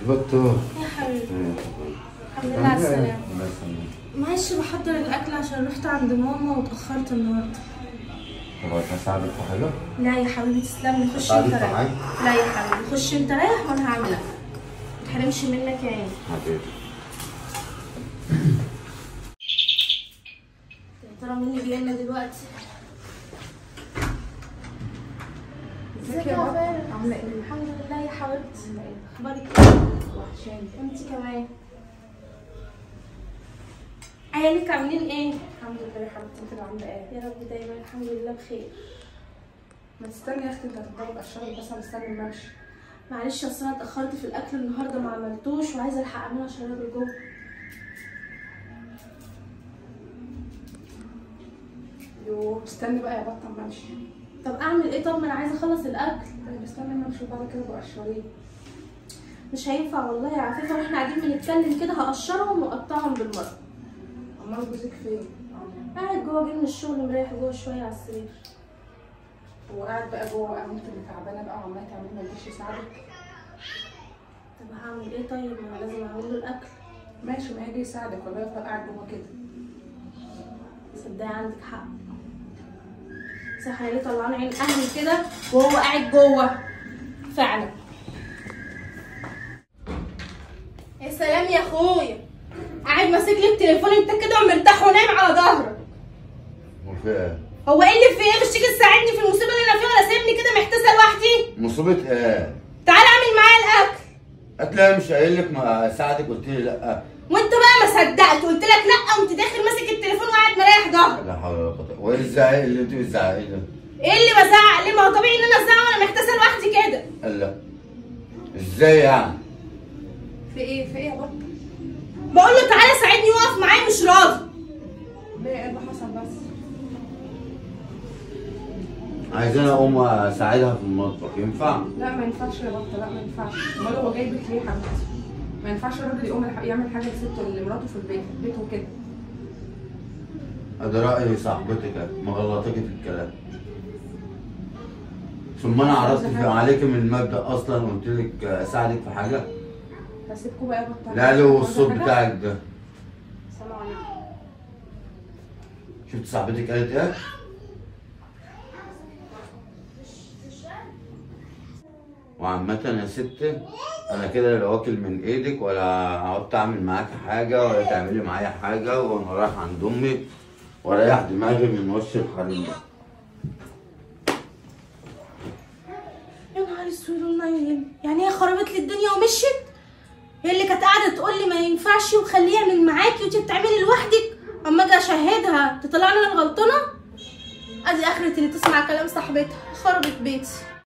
البطة يا حبيبي ايه الحمد لله على السلامة الله يسلمك معلش بحضر الأكل عشان رحت عند ماما واتأخرت النهاردة طب عايز اساعدك في حاجة؟ لا يا حبيبي تسلم لي خش أساعدك انت في رايح حاجة؟ لا يا حبيبي خش انت رايح وانا هعمل اكل متحرمش منك يا عيني حبيبي يا ترى مين اللي جاي لنا دلوقتي ازيك يا فارس عاملة ايه؟ الحمد لله يا حبيبتي عاملة ايه؟ اخبارك ايه وحشاني انت كمان عيالك عاملين ايه الحمد لله يا حبيبتي انت اللي عاملة ايه؟ يا رب دايما الحمد لله بخير ما تستني يا اختي انت هتضرب الشغل بس انا مستني المشي معلش اصل انا اتاخرت في الاكل النهارده ما عملتوش وعايزه الحق اعمله عشان الراجل جوه يوه استني بقى يا بطة اما امشي طب اعمل ايه طب ما انا عايزه اخلص الاكل طيب استني اما امشي وبعد كده بقى اشتريه مش هينفع والله يا عفيفه واحنا قاعدين بنتكلم كده هقشرهم واقطعهم بالمره امال جوزك فين؟ قاعد جوه جاي من الشغل مريح جوه شويه على السرير هو قاعد بقى جوه بقى انت اللي تعبانة بقى وعمالة تعملي ما يجيش يساعدك طب هعمل ايه طيب ما انا لازم اعمل له الاكل ماشي ما هيجي يساعدك ولا يفضل قاعد جوه كده صدقني عندك حق صح انا ليه طلعان عين اهلي كده وهو قاعد جوه فعلا يا سلام يا اخويا قاعد ماسك لي التليفون انت كده ومرتاح ونايم على ظهرك وفي ايه؟ هو ايه اللي في ايه مش تيجي تساعدني في المصيبه اللي انا فيها ولا سايبني كده محتاسه لوحدي مصيبة ايه؟ تعالى اعمل معايا الاكل هتلاقي مش قايل لك ما اساعدك قلت لي لا وانت بقى ما صدقت قلت لك لا قمت داخل ماسك التليفون وقاعد مريح ظهرك لا حول ولا قوة وايه الزعيق اللي انت بتزعقيه ده؟ ايه اللي بزعق ليه ما هو طبيعي ان انا ازعق وانا محتاسه لوحدي كده قال لا ازاي يعني؟ في ايه؟ في ايه يا بطة؟ بقول له تعالى ساعدني وقف معايا مش راضي ليه ايه اللي حصل بس؟ عايزين اقوم اساعدها في المطبخ ينفع؟ لا ما ينفعش يا بطة لا ما ينفعش امال هو جايبك ليه يا حبيبتي؟ ما ينفعش الراجل يقوم يلحق- يعمل حاجة لسته لمراته في البيت في البيت وكده ده رأي صاحبتك مغلطك في الكلام ثم انا عرضت في عليك من المبدأ اصلا وقلت لك اساعدك في حاجة هسيبكوا بقى يا بطة لا له الصوت حاجة؟ بتاعك ده السلام عليكم شفت صاحبتك قالت ايه؟ وعامة يا ستي انا كده لا واكل من ايدك ولا عدت اعمل معاكي حاجة ولا تعملي معايا حاجة وانا رايح عند امي واريح دماغي من وش الحريم ده يا نهار اسود ونيل يعني هي خربت لي الدنيا ومشيت هي اللي كانت قاعده تقول لي ما ينفعش وخليه يعمل معاكي وانت بتعملي لوحدك اما اجي اشهدها تطلعني انا الغلطانه ادي اخرة اللي تسمع كلام صاحبتها خربت بيتي